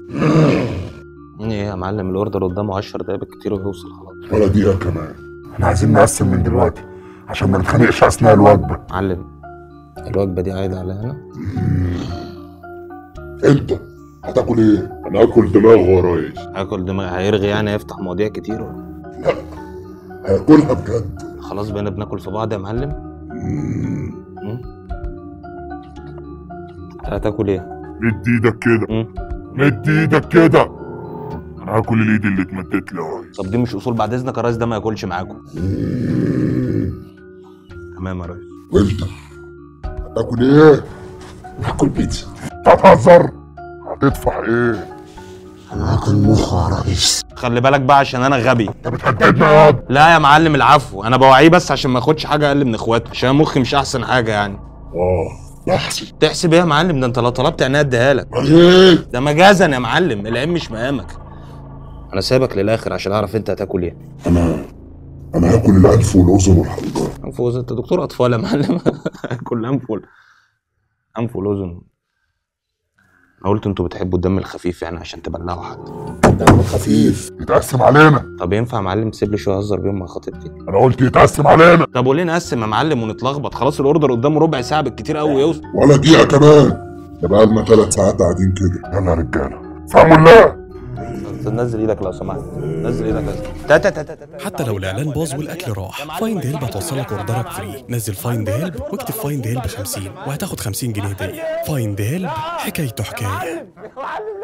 ايه يا معلم الاوردر قدامه 10 دقايق بالكتير ويوصل خلاص ولا دقيقة كمان احنا عايزين نقسم من دلوقتي عشان ما نتخانقش اثناء الوجبة معلم الوجبه دي عايده عليا انا انت هتاكل ايه؟ انا هاكل دماغ يا ريس هاكل دماغ هيرغي يعني هيفتح مواضيع كتير ولا؟ هاكلها بجد خلاص بقينا بناكل في بعض يا معلم مم. هتاكل ايه مد ايدك كده مم. مد ايدك كده انا هاكل الايد اللي اتمدت لي يا ريس طب دي مش اصول بعد اذنك يا ريس ده ما ياكلش معاكم تمام يا ريس وانت هتاكل ايه؟ هاكل بيتزا تتهزر هتدفع ايه؟ انا هاكل مخ يا ريس خلي بالك بقى عشان انا غبي انت بتهددنا يا واد لا يا معلم العفو انا بوعيه بس عشان ما ياخدش حاجه اقل من اخواته عشان مخي مش احسن حاجه يعني اه احسن تحسب ايه يا معلم ده انت لو طلبت عينيا اديها لك ايه؟ ده مجازا يا معلم العين مش مقامك انا سايبك للاخر عشان اعرف انت هتاكل ايه انا انا هاكل الانف والاذن والحنجره انف واذن انت دكتور اطفال يا معلم كل انف وال- انف والاذن انا قلت انتوا بتحبوا الدم الخفيف يعني عشان تبلعوا حد دم خفيف يتقسم علينا طب ينفع يا معلم تسيب لي شويه اهزر بيهم مع خطيبتي انا قلت يتقسم علينا طب وليه نقسم يا معلم ونتلخبط خلاص الاوردر قدامه ربع ساعه بالكتير قوي يوصل ولا دقيقة كمان ده بقالنا ثلاث ساعات قاعدين كده يلا يا رجالة فهموا الله نزل ايدك لو سمحت نزل ايدك لو سمحت تا- تا- تا- تا- تا- حتى لو الاعلان باظ والاكل راح فايند هيلب هتوصلك اوردرك فري نزل فايند هيلب واكتب فايند هيلب 50 وهتاخد 50 جنيه هديه فايند هيلب حكايته حكايه